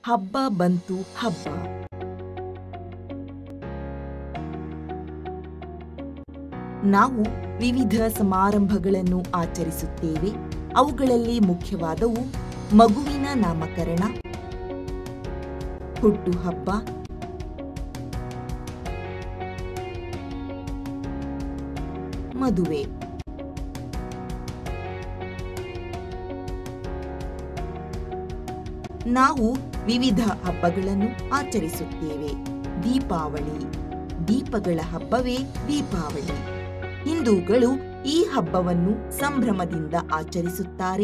ಹಬ್ಬ ಬಂತು ಹಬ್ಬ ನಾವು ವಿವಿಧ ಸಮಾರಂಭಗಳನ್ನು ಆಚರಿಸುತ್ತೇವೆ ಅವುಗಳಲ್ಲಿ ಮುಖ್ಯವಾದವು ಮಗುವಿನ ನಾಮಕರಣ ಹುಟ್ಟುಹಬ್ಬ ಮದುವೆ ನಾವು ವಿವಿಧ ಹಬ್ಬಗಳನ್ನು ಆಚರಿಸುತ್ತೇವೆ ದೀಪಾವಳಿ ದೀಪಗಳ ಹಬ್ಬವೇ ದೀಪಾವಳಿ ಹಿಂದೂಗಳು ಈ ಹಬ್ಬವನ್ನು ಸಂಭ್ರಮದಿಂದ ಆಚರಿಸುತ್ತಾರೆ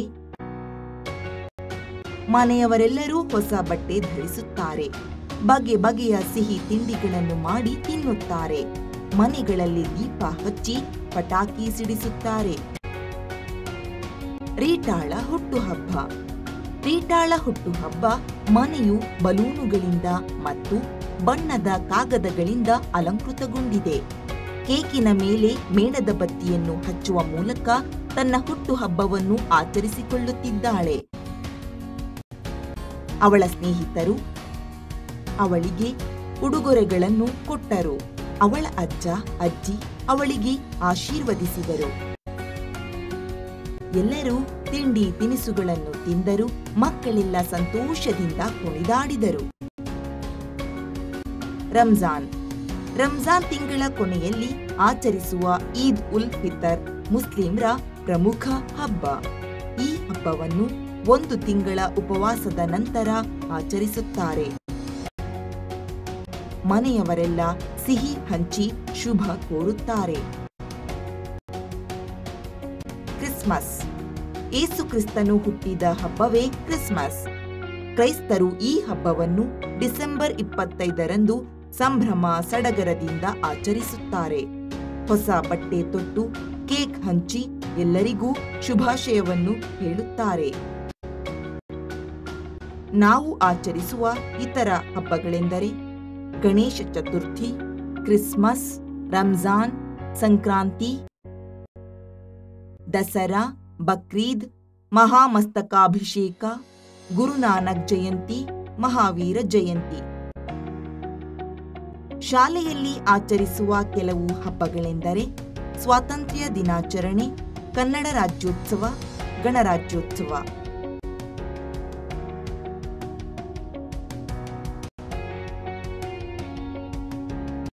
ಮನೆಯವರೆಲ್ಲರೂ ಹೊಸ ಬಟ್ಟೆ ಧರಿಸುತ್ತಾರೆ ಬಗೆ ಬಗೆಯ ಸಿಹಿ ತಿಂಡಿಗಳನ್ನು ಮಾಡಿ ತಿನ್ನುತ್ತಾರೆ ಮನೆಗಳಲ್ಲಿ ದೀಪ ಹಚ್ಚಿ ಪಟಾಕಿ ಸಿಡಿಸುತ್ತಾರೆ ರೀಟಾಳ ಹುಟ್ಟುಹಬ್ಬ ರೀಟಾಳ ಹುಟ್ಟುಹಬ್ಬ ಮನೆಯು ಬಲೂನುಗಳಿಂದ ಮತ್ತು ಬಣ್ಣದ ಕಾಗದಗಳಿಂದ ಅಲಂಕೃತಗೊಂಡಿದೆ ಕೇಕಿನ ಮೇಲೆ ಮೇಣದ ಬತ್ತಿಯನ್ನು ಹಚ್ಚುವ ಮೂಲಕ ತನ್ನ ಹುಟ್ಟುಹಬ್ಬವನ್ನು ಆಚರಿಸಿಕೊಳ್ಳುತ್ತಿದ್ದಾಳೆ ಅವಳ ಸ್ನೇಹಿತರು ಅವಳಿಗೆ ಉಡುಗೊರೆಗಳನ್ನು ಕೊಟ್ಟರು ಅವಳ ಅಜ್ಜ ಅಜ್ಜಿ ಅವಳಿಗೆ ಆಶೀರ್ವದಿಸಿದರು ಎಲ್ಲರೂ ತಿಂಡಿ ತಿನಿಸುಗಳನ್ನು ತಿಂದರು ಮಕ್ಕಳೆಲ್ಲ ಸಂತೋಷದಿಂದ ಕುಣಿದಾಡಿದರು ರಂಜಾನ್ ರಂಜಾನ್ ತಿಂಗಳ ಕೊನೆಯಲ್ಲಿ ಆಚರಿಸುವ ಈದ್ ಉಲ್ ಫಿತರ್ ಮುಸ್ಲಿಂರ ಪ್ರಮುಖ ಹಬ್ಬ ಈ ಹಬ್ಬವನ್ನು ಒಂದು ತಿಂಗಳ ಉಪವಾಸದ ನಂತರ ಆಚರಿಸುತ್ತಾರೆ ಮನೆಯವರೆಲ್ಲ ಸಿಹಿ ಹಂಚಿ ಶುಭ ಕೋರುತ್ತಾರೆ ಕ್ರಿಸ್ಮಸ್ ಏಸು ಕ್ರಿಸ್ತನು ಹುಟ್ಟಿದ ಹಬ್ಬವೇ ಕ್ರಿಸ್ಮಸ್ ಕ್ರೈಸ್ತರು ಈ ಹಬ್ಬವನ್ನು ಡಿಸೆಂಬರ್ ಇಪ್ಪತ್ತೈದರಂದು ಸಂಭ್ರಮ ಸಡಗರದಿಂದ ಆಚರಿಸುತ್ತಾರೆ ಹೊಸ ಬಟ್ಟೆ ತೊಟ್ಟು ಕೇಕ್ ಹಂಚಿ ಎಲ್ಲರಿಗೂ ಶುಭಾಶಯವನ್ನು ಹೇಳುತ್ತಾರೆ ನಾವು ಆಚರಿಸುವ ಇತರ ಹಬ್ಬಗಳೆಂದರೆ ಗಣೇಶ ಚತುರ್ಥಿ ಕ್ರಿಸ್ಮಸ್ ರಂಜಾನ್ ಸಂಕ್ರಾಂತಿ ದಸರಾ ಬಕ್ರೀದ್ ಮಹಾಮಸ್ತಕಾಭಿಷೇಕ ಗುರುನಾನಕ್ ಜಯಂತಿ ಮಹಾವೀರ ಜಯಂತಿ ಶಾಲೆಯಲ್ಲಿ ಆಚರಿಸುವ ಕೆಲವು ಹಬ್ಬಗಳೆಂದರೆ ಸ್ವಾತಂತ್ರ್ಯ ದಿನಾಚರಣೆ ಕನ್ನಡ ರಾಜ್ಯೋತ್ಸವ ಗಣರಾಜ್ಯೋತ್ಸವ